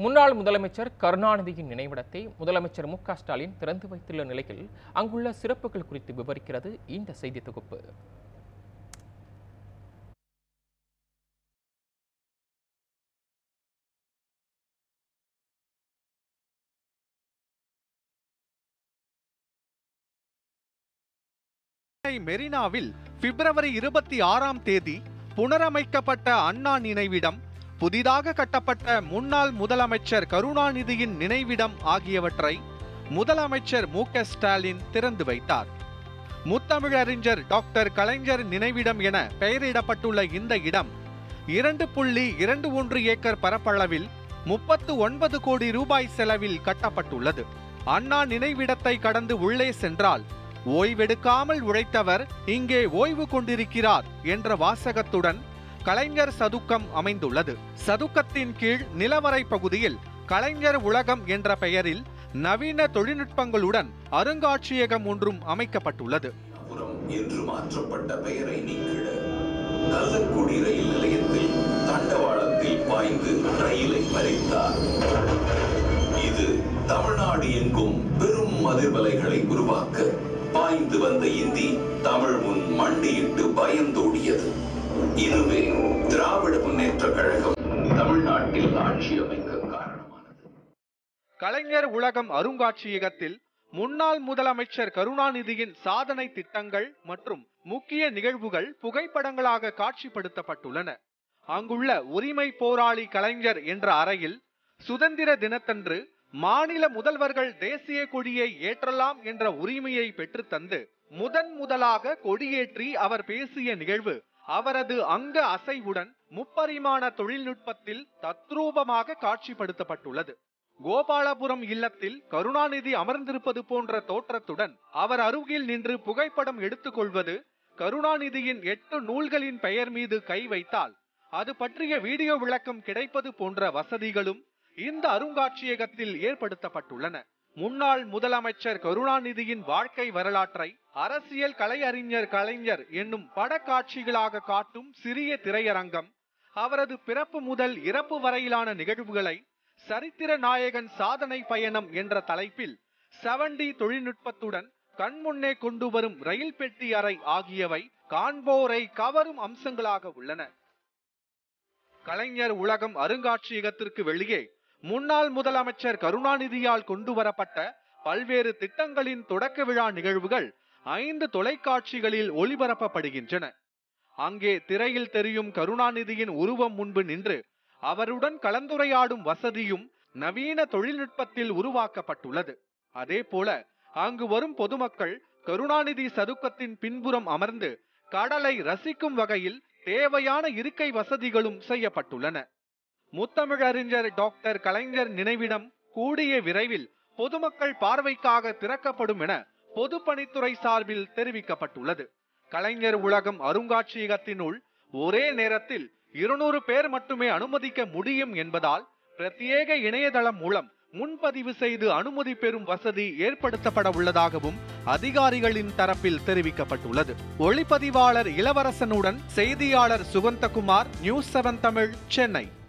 முன்னாள் முதலமைச்சர் கருணாநிதியின் நினைவிடத்தை முதலமைச்சர் மு க ஸ்டாலின் திறந்து வைத்துள்ள நிலையில் அங்குள்ள சிறப்புகள் குறித்து விவரிக்கிறது இந்த செய்தி தொகுப்பு சென்னை மெரினாவில் பிப்ரவரி இருபத்தி ஆறாம் தேதி புனரமைக்கப்பட்ட அண்ணா நினைவிடம் புதிதாக கட்டப்பட்ட முன்னாள் முதலமைச்சர் கருணாநிதியின் நினைவிடம் ஆகியவற்றை முதலமைச்சர் மு க ஸ்டாலின் திறந்து வைத்தார் முத்தமிழறிஞர் டாக்டர் கலைஞர் நினைவிடம் என பெயரிடப்பட்டுள்ள இந்த இடம் இரண்டு புள்ளி இரண்டு ஒன்று ஏக்கர் பரப்பளவில் முப்பத்து ஒன்பது கோடி ரூபாய் செலவில் கட்டப்பட்டுள்ளது அண்ணா நினைவிடத்தை கடந்து உள்ளே சென்றால் ஓய்வெடுக்காமல் உழைத்தவர் இங்கே ஓய்வு கொண்டிருக்கிறார் என்ற வாசகத்துடன் கலைஞர் சதுக்கம் அமைந்துள்ளது சதுக்கத்தின் கீழ் நிலவரை பகுதியில் கலைஞர் உலகம் என்ற பெயரில் நவீன தொழில்நுட்பங்களுடன் அருங்காட்சியகம் ஒன்றும் அமைக்கப்பட்டுள்ளது புறம் என்று மாற்றப்பட்ட பெயரை நீக்கிட கள்ளக்குடி ரயில் நிலையத்தில் தண்டவாளத்தில் பாய்ந்து ரயிலை மறித்தார் இது தமிழ்நாடு எங்கும் பெரும் அதிர்வலைகளை உருவாக்க பாய்ந்து வந்த இந்தி தமிழ் முன் மண்டியிட்டு பயந்தோடியது இதுவே திராவிட முன்னேற்ற கழகம் தமிழ்நாட்டில் ஆட்சி அமைக்க காரணமானது கலைஞர் உலகம் அருங்காட்சியகத்தில் முன்னாள் முதலமைச்சர் கருணாநிதியின் சாதனை திட்டங்கள் மற்றும் முக்கிய நிகழ்வுகள் புகைப்படங்களாக காட்சிப்படுத்தப்பட்டுள்ளன அங்குள்ள உரிமை போராளி கலைஞர் என்ற அறையில் சுதந்திர தினத்தன்று மாநில முதல்வர்கள் தேசிய கொடியை ஏற்றலாம் என்ற உரிமையை பெற்றுத்தந்து முதன் முதலாக கொடியேற்றி அவர் பேசிய நிகழ்வு அவரது அங்க அசைவுடன் முப்பரிமாண தொழில்நுட்பத்தில் தத்ரூபமாக காட்சிப்படுத்தப்பட்டுள்ளது கோபாலபுரம் இல்லத்தில் கருணாநிதி அமர்ந்திருப்பது போன்ற தோற்றத்துடன் அவர் அருகில் நின்று புகைப்படம் எடுத்துக்கொள்வது கருணாநிதியின் எட்டு நூல்களின் பெயர் மீது கை வைத்தால் அது பற்றிய வீடியோ விளக்கம் கிடைப்பது போன்ற வசதிகளும் இந்த அருங்காட்சியகத்தில் ஏற்படுத்தப்பட்டுள்ளன முன்னாள் முதலமைச்சர் கருணாநிதியின் வாழ்க்கை வரலாற்றை அரசியல் கலையறிஞர் கலைஞர் என்னும் படக்காட்சிகளாக காட்டும் சிறிய திரையரங்கம் அவரது பிறப்பு முதல் இறப்பு வரையிலான நிகழ்வுகளை சரித்திர நாயகன் சாதனை பயணம் என்ற தலைப்பில் செவன்டி தொழில்நுட்பத்துடன் கண்முன்னே கொண்டு வரும் ரயில் பெட்டி அறை ஆகியவை காண்போரை கவரும் அம்சங்களாக உள்ளன கலைஞர் உலகம் அருங்காட்சியகத்திற்கு வெளியே முன்னாள் முதலமைச்சர் கருணாநிதியால் கொண்டு வரப்பட்ட பல்வேறு திட்டங்களின் தொடக்க விழா நிகழ்வுகள் ஐந்து தொலைக்காட்சிகளில் ஒளிபரப்பப்படுகின்றன அங்கே திரையில் தெரியும் கருணாநிதியின் உருவம் முன்பு நின்று அவருடன் கலந்துரையாடும் வசதியும் நவீன தொழில்நுட்பத்தில் உருவாக்கப்பட்டுள்ளது அதேபோல அங்கு வரும் பொதுமக்கள் கருணாநிதி சதுக்கத்தின் பின்புறம் அமர்ந்து கடலை ரசிக்கும் வகையில் தேவையான இருக்கை வசதிகளும் செய்யப்பட்டுள்ளன முத்தமிழறிஞர் டாக்டர் கலைஞர் நினைவிடம் கூடிய விரைவில் பொதுமக்கள் பார்வைக்காக திறக்கப்படும் என பொதுப்பணித்துறை சார்பில் தெரிவிக்கப்பட்டுள்ளது கலைஞர் உலகம் அருங்காட்சியகத்தினுள் ஒரே நேரத்தில் இருநூறு பேர் மட்டுமே அனுமதிக்க முடியும் என்பதால் பிரத்யேக இணையதளம் மூலம் முன்பதிவு செய்து அனுமதி பெறும் வசதி ஏற்படுத்தப்பட உள்ளதாகவும் அதிகாரிகளின் தரப்பில் தெரிவிக்கப்பட்டுள்ளது ஒளிப்பதிவாளர் இளவரசனுடன் செய்தியாளர் சுகந்தகுமார் நியூஸ் செவன் தமிழ் சென்னை